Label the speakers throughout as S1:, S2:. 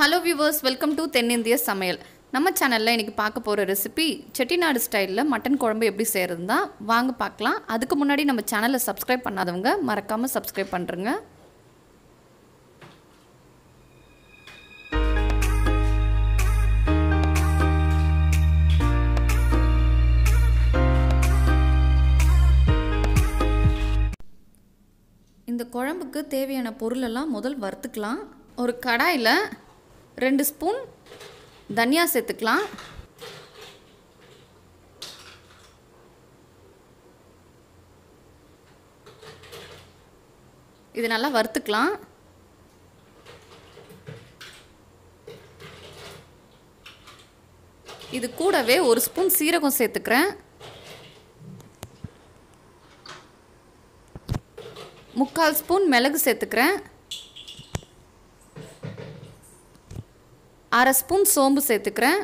S1: hello viewers welcome to தென்னிந்திய சமையல் நம்ம சேனலில் இன்றைக்கி பார்க்க போகிற ரெசிபி செட்டிநாடு ஸ்டைலில் மட்டன் குழம்பு எப்படி செய்கிறது தான் வாங்க பார்க்கலாம் அதுக்கு முன்னாடி நம்ம சேனலை சப்ஸ்கிரைப் பண்ணாதவங்க மறக்காமல் சப்ஸ்கிரைப் பண்ணுறங்க இந்த குழம்புக்கு தேவையான பொருளெல்லாம் முதல் வறுத்துக்கலாம் ஒரு கடாயில் ரெண்டு ஸ்பூன் தனியா சேர்த்துக்கலாம் இது நல்லா வறுத்துக்கலாம் இது கூடவே ஒரு ஸ்பூன் சீரகம் சேர்த்துக்கிறேன் முக்கால் ஸ்பூன் மிளகு சேர்த்துக்கிறேன் அரை ஸ்பூன் சோம்பு சேர்த்துக்கிறேன்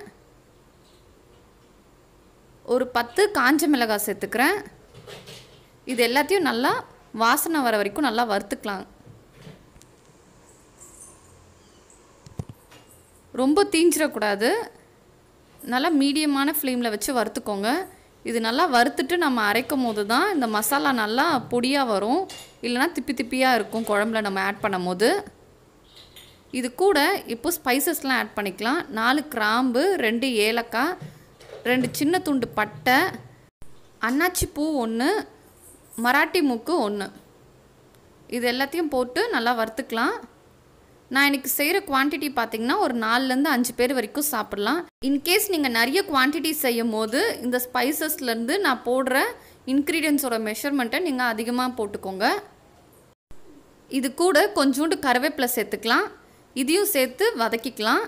S1: ஒரு பத்து காஞ்ச மிளகாய் சேர்த்துக்கிறேன் இது எல்லாத்தையும் நல்லா வாசனை வர வரைக்கும் நல்லா வறுத்துக்கலாம் ரொம்ப தீஞ்சிடக்கூடாது நல்லா மீடியமான ஃப்ளேமில் வச்சு வறுத்துக்கோங்க இது நல்லா வறுத்துட்டு நம்ம அரைக்கும் போது தான் இந்த மசாலா நல்லா பொடியாக வரும் இல்லைனா திப்பி திப்பியாக இருக்கும் குழம்புல நம்ம ஆட் பண்ணும் போது இது கூட இப்போ ஸ்பைசஸ்லாம் ஆட் பண்ணிக்கலாம் நாலு கிராம்பு ரெண்டு ஏலக்காய் ரெண்டு சின்ன துண்டு பட்டை அன்னாச்சி பூ ஒன்று மராட்டி மூக்கு ஒன்று இது எல்லாத்தையும் போட்டு நல்லா வறுத்துக்கலாம் நான் இன்றைக்கி செய்கிற குவான்டிட்டி பார்த்திங்கன்னா ஒரு நாலுலேருந்து அஞ்சு பேர் வரைக்கும் சாப்பிட்லாம் இன்கேஸ் நீங்கள் நிறைய குவான்டிட்டி செய்யும் போது இந்த ஸ்பைசஸ்லேருந்து நான் போடுற இன்க்ரீடியன்ஸோட மெஷர்மெண்ட்டை நீங்கள் அதிகமாக போட்டுக்கோங்க இது கூட கொஞ்சோண்டு கருவேப்பிலை சேர்த்துக்கலாம் இதையும் சேர்த்து வதக்கிக்கலாம்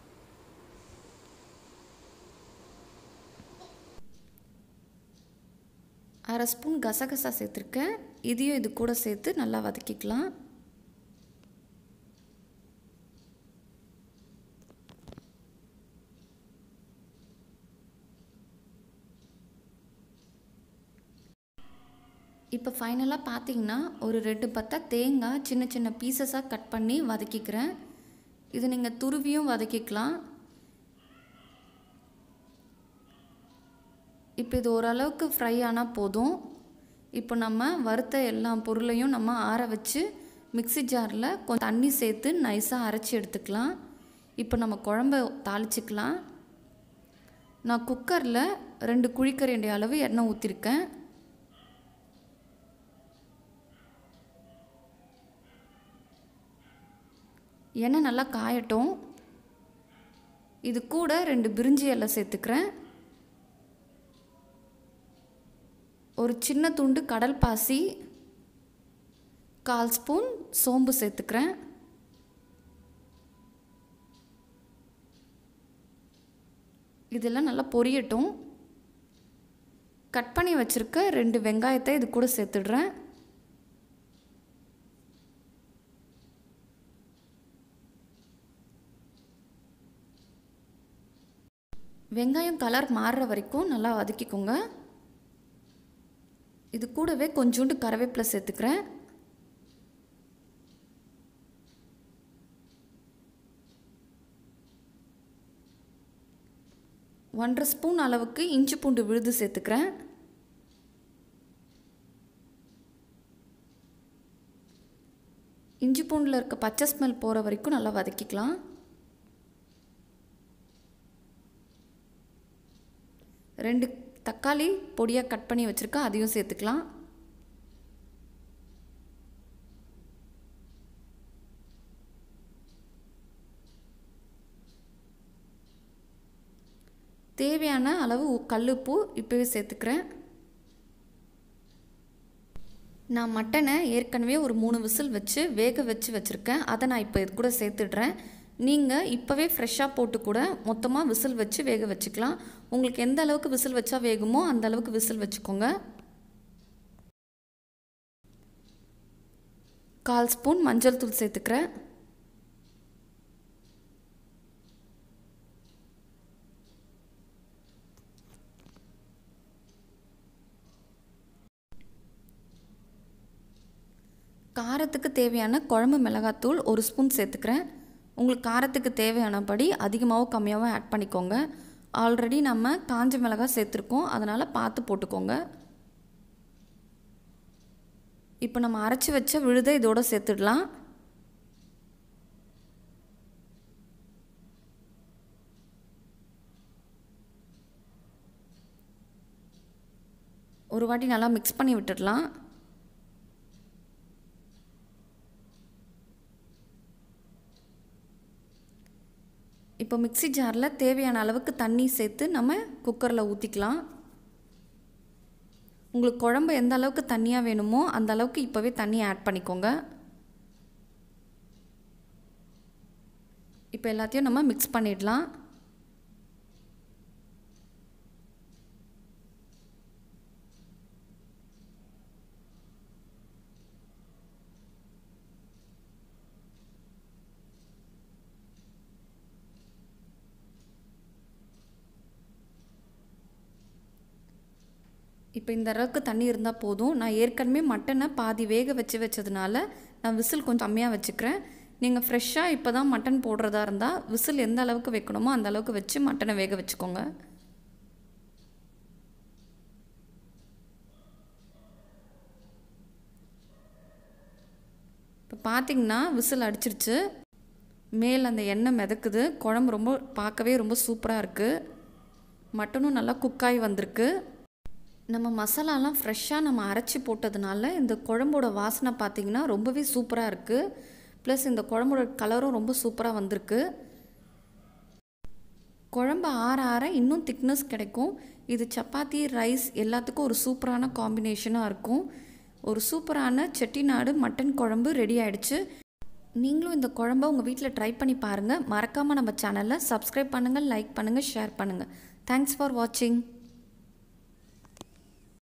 S1: அரை ஸ்பூன் கசகசா சேர்த்துருக்கேன் இதையும் இது கூட சேர்த்து நல்லா வதக்கிக்கலாம் இப்போ ஃபைனலாக பார்த்தீங்கன்னா ஒரு ரெண்டு பத்தா தேங்காய் சின்ன சின்ன பீசஸாக கட் பண்ணி வதக்கிக்கிறேன் இது நீங்கள் துருவியும் வதக்கிக்கலாம் இப்போ இது ஓரளவுக்கு ஃப்ரை ஆனால் போதும் இப்போ நம்ம வறுத்த எல்லா பொருளையும் நம்ம ஆற வச்சு மிக்சி ஜாரில் கொஞ்சம் தண்ணி சேர்த்து நைஸாக அரைச்சி எடுத்துக்கலாம் இப்போ நம்ம குழம்ப தாளிச்சிக்கலாம் நான் குக்கரில் ரெண்டு குழிக்கரண்டி அளவு எண்ணெய் ஊற்றிருக்கேன் எண்ணெய் நல்லா காயட்டும் இது கூட ரெண்டு பிரிஞ்சி எல்லாம் சேர்த்துக்கிறேன் ஒரு சின்ன துண்டு கடல் பாசி கால் ஸ்பூன் சோம்பு சேர்த்துக்கிறேன் இதெல்லாம் நல்லா பொரியட்டும் கட் பண்ணி வச்சுருக்க ரெண்டு வெங்காயத்தை இது கூட சேர்த்துடுறேன் வெங்காயம் கலர் மாறுற வரைக்கும் நல்லா வதக்கிக்கோங்க இது கூடவே கொஞ்சோண்டு கருவேப்பிலை சேர்த்துக்கிறேன் ஒன்றரை ஸ்பூன் அளவுக்கு இஞ்சி பூண்டு விழுது சேர்த்துக்கிறேன் இஞ்சி பூண்டில் இருக்க பச்சை ஸ்மெல் போகிற வரைக்கும் நல்லா வதக்கிக்கலாம் ரெண்டு தக்காளி பொடியாக கட் பண்ணி வச்சுருக்கேன் அதையும் சேர்த்துக்கலாம் தேவையான அளவு கல்லுப்பு இப்போவே சேர்த்துக்கிறேன் நான் மட்டனை ஏற்கனவே ஒரு மூணு விசில் வச்சு வேக வச்சு வச்சுருக்கேன் அதை நான் இப்போ இது கூட சேர்த்துடுறேன் நீங்கள் இப்போவே ஃப்ரெஷ்ஷாக போட்டு கூட மொத்தமாக விசில் வச்சு வேக வச்சுக்கலாம் உங்களுக்கு எந்த அளவுக்கு விசில் வச்சா வேகுமோ அந்த அளவுக்கு விசில் வச்சுக்கோங்க கால் ஸ்பூன் மஞ்சள் தூள் சேர்த்துக்கிறேன் காரத்துக்கு தேவையான குழம்பு மிளகாத்தூள் ஒரு ஸ்பூன் சேர்த்துக்கிறேன் உங்களுக்கு காரத்துக்கு தேவையானபடி அதிகமாகவும் கம்மியாகவும் ஆட் பண்ணிக்கோங்க ஆல்ரெடி நம்ம காஞ்ச மிளகாய் சேர்த்துருக்கோம் அதனால் பார்த்து போட்டுக்கோங்க இப்போ நம்ம அரைச்சி வச்ச விழுதை இதோட சேர்த்துடலாம் ஒரு வாட்டி நல்லா மிக்ஸ் பண்ணி விட்டுடலாம் இப்போ மிக்ஸி ஜாரில் தேவையான அளவுக்கு தண்ணி சேர்த்து நம்ம குக்கரில் ஊற்றிக்கலாம் உங்களுக்கு குழம்பு எந்த அளவுக்கு தண்ணியாக வேணுமோ அந்த அளவுக்கு இப்போவே தண்ணி ஆட் பண்ணிக்கோங்க இப்போ எல்லாத்தையும் நம்ம மிக்ஸ் பண்ணிடலாம் இப்போ இந்த அளவுக்கு தண்ணி இருந்தால் போதும் நான் ஏற்கனவே மட்டனை பாதி வேக வச்சு வச்சதுனால நான் விசில் கொஞ்சம் கம்மியாக வச்சுக்கிறேன் நீங்கள் ஃப்ரெஷ்ஷாக இப்போ தான் மட்டன் போடுறதா இருந்தால் விசில் எந்த அளவுக்கு வைக்கணுமோ அந்த அளவுக்கு வச்சு மட்டனை வேக வச்சுக்கோங்க இப்போ பார்த்தீங்கன்னா விசில் அடிச்சிருச்சு மேல் அந்த எண்ணெய் மிதக்குது குழம்பு ரொம்ப பார்க்கவே ரொம்ப சூப்பராக இருக்குது மட்டனும் நல்லா குக்காகி வந்திருக்கு நம்ம மசாலாலாம் ஃப்ரெஷ்ஷாக நம்ம அரைச்சி போட்டதுனால இந்த குழம்போட வாசனை பார்த்திங்கன்னா ரொம்பவே சூப்பராக இருக்குது ப்ளஸ் இந்த குழம்போட கலரும் ரொம்ப சூப்பராக வந்திருக்கு குழம்பு ஆற ஆற இன்னும் திக்னஸ் கிடைக்கும் இது சப்பாத்தி ரைஸ் எல்லாத்துக்கும் ஒரு சூப்பரான காம்பினேஷனாக இருக்கும் ஒரு சூப்பரான செட்டிநாடு மட்டன் குழம்பு ரெடி ஆயிடுச்சு நீங்களும் இந்த குழம்ப உங்கள் வீட்டில் ட்ரை பண்ணி பாருங்கள் மறக்காமல் நம்ம சேனலை சப்ஸ்கிரைப் பண்ணுங்கள் லைக் பண்ணுங்கள் ஷேர் பண்ணுங்கள் தேங்க்ஸ் ஃபார் வாட்சிங்